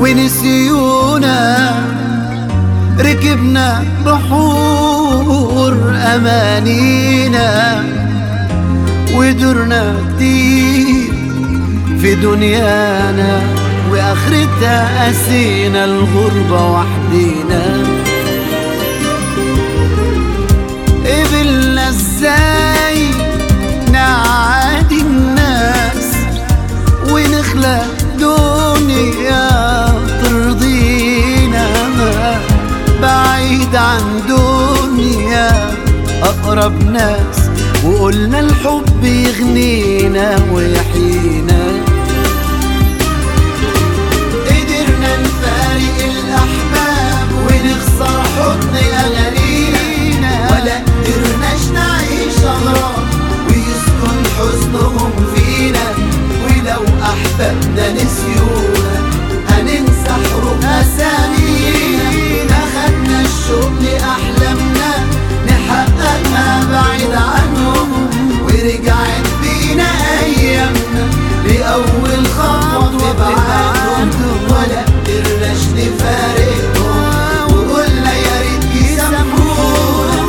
ونسيونا ركبنا بحور أمانينا ودرنا كتير في دنيانا وآخرتها قاسينا الغربة وحدينا قبلنا ازاي نعادي الناس ونخلق دنيا ترضينا بعيد عن دنيا أقرب ناس وقلنا الحب يغنينا ويحيينا قدرنا نفارق الأحباب ونخسر حضن أغانينا ولا قدرناش نعيش أغراب ويسكن حزنهم فينا ولو أحبابنا نسيونا هننسى حروف أسامينا أخدنا الشوق لأحلامنا نحققها بعيد عنهم ورجعت بينا أيامنا لأول خطوة في بعادهم ولا قدرناش نفارقهم وقلنا يا ريت يسامحونا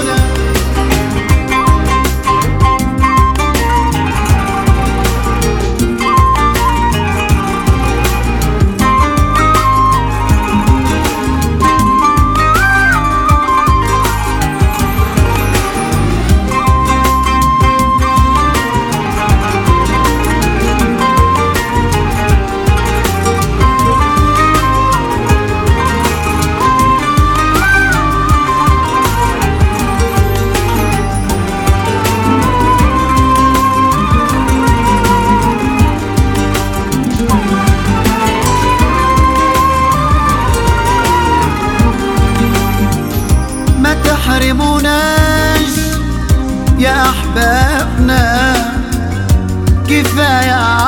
ما تحرموناش يا احبابنا كفايه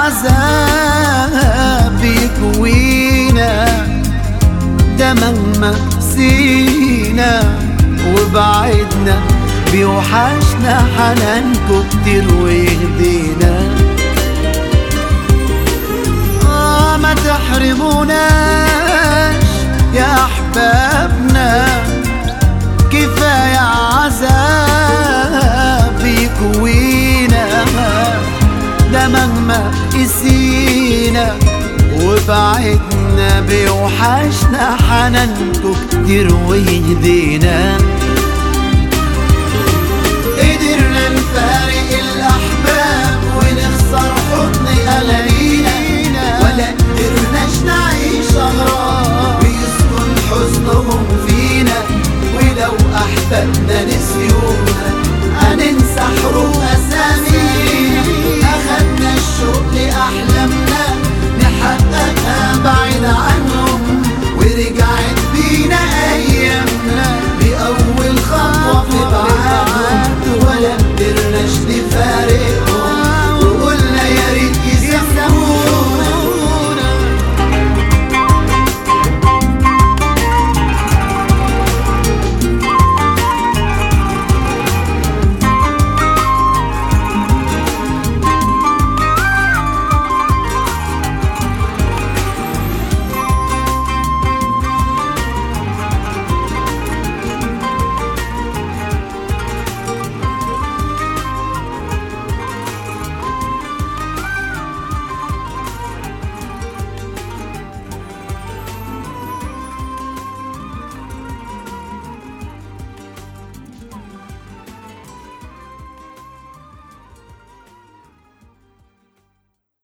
عذاب يكوينا ده مهما سينا وبعدنا بيوحشنا حنانكو كتير ويهدينا آه ما تحرموناش يا احبابنا كفاية عذاب يكوينا ده مهما قسينا وبعدنا بيوحشنا حنانكو كتير ويهدينا قدرنا نفارق الأحباب ونخسر حضن أغانينا ولا قدرناش نعيش أغراب ويسكن حزنهم فينا ولو أحبابنا نسيونا هننسى حروف أسامينا أخدنا الشوق لأحلامنا